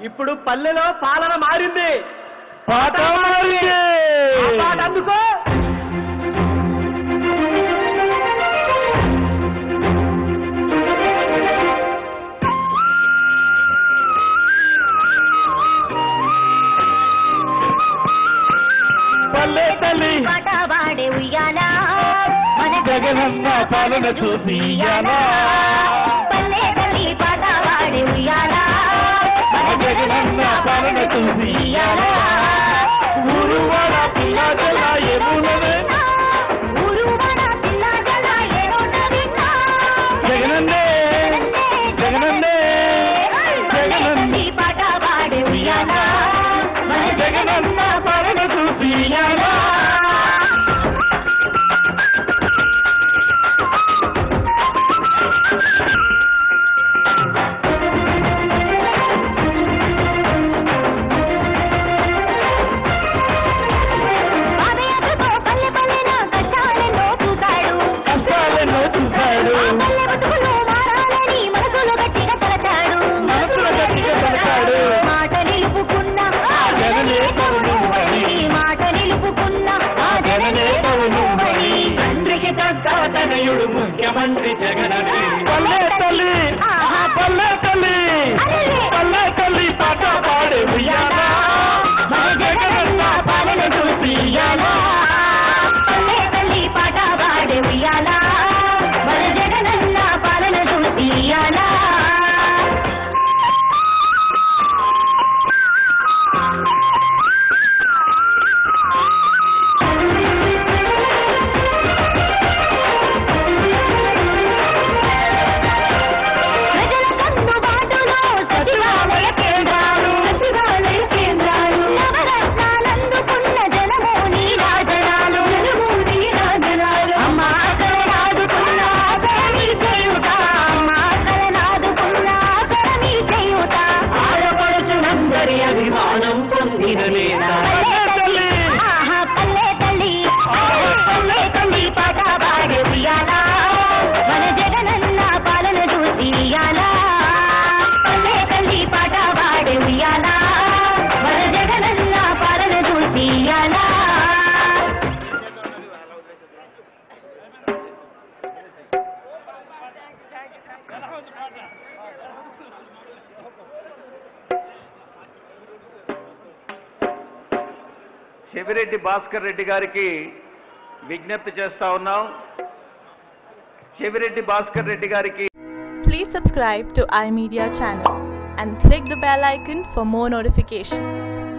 ఇప్పుడు పల్లెలో పాలన మారింది పాట మారింది. ఆ పాట అందుకో పల్లె తల్లి పాట వాడే ఉయ్యాలా మన జగనన్న పాలన చూసి ఇయ్యాలా. పల్లె తల్లి పాట వాడే ఉయ్యాలా మన జగనన్న పాలన చూసి ఇయ్యాలా. ఊరు వాడ పిల్లాజల ఎరువులనే ఊరు మన పిల్లాజల ఏరున్నదిన్నా. జగనన్నే జగనన్నే జగనన్నే ఈ పాట వాడే ఉయ్యాలా మన జగనన్న పాలన చూసి ఇయ్యాలా. పాదయాత్రతో పల్లె పల్లెన కష్టాలెన్నో చూశాడు కష్టాలెన్నో చూశాడు ఆ పల్లె బతుకులు మారాలని మనసులో గట్టిగా తలచాడు మనసులో గట్టిగా తలచాడు. మాట నిలుపుకున్న ఆ జననేతవు నువ్వని. మాట నిలుపుకున్న ఆ జననేతవు నువ్వని. తండ్రికి తగ్గ తనయుడు ముఖ్యమంత్రి జగనని పల్లె తల్లి పల్లె తల్లి పల్లె తల్లి పాట పాడే ఉయ్యాలా మన జగనన్న పాలన చూసి ఇయ్యాలా. పల్లె తల్లి పాట పాడే ఉయ్యాలా మన జగనన్న పాలన చూసి ఇయ్యాలా ప్రజల కన్నుబాటులో సచివాలయ కేంద్రాలు సచివాలయ కేంద్రాలు నవరత్నాలందుకున్న జనము నీరాజనాలు జనము నీరాజనాలు అమ్మా కలనాదుకున్న ఆదరణి చేయుట అమ్మా కలనాదుకున్న ఆదరణి చేయుట ఆడపడుచునందరి అభిమానం పొందిన నేత పల్లె తల్లి ఆహా పల్లె తల్లి పల్లె తల్లి పాట పాడే ఉయ్యాలా మన జగనన్న పాలన చూసి ఇయ్యాలా పల్లె తల్లి పాట పాడే ఉయ్యాలా మన జగనన్న పాలన చూసి ఇయ్యాలా చెవిరెడ్డి భాస్కర్ రెడ్డి గారికి విజ్ఞప్తి చేస్తా ఉన్నాం చెవిరెడ్డి భాస్కర్ రెడ్డి గారికి Please subscribe to iMedia channel and click the bell icon for more notifications.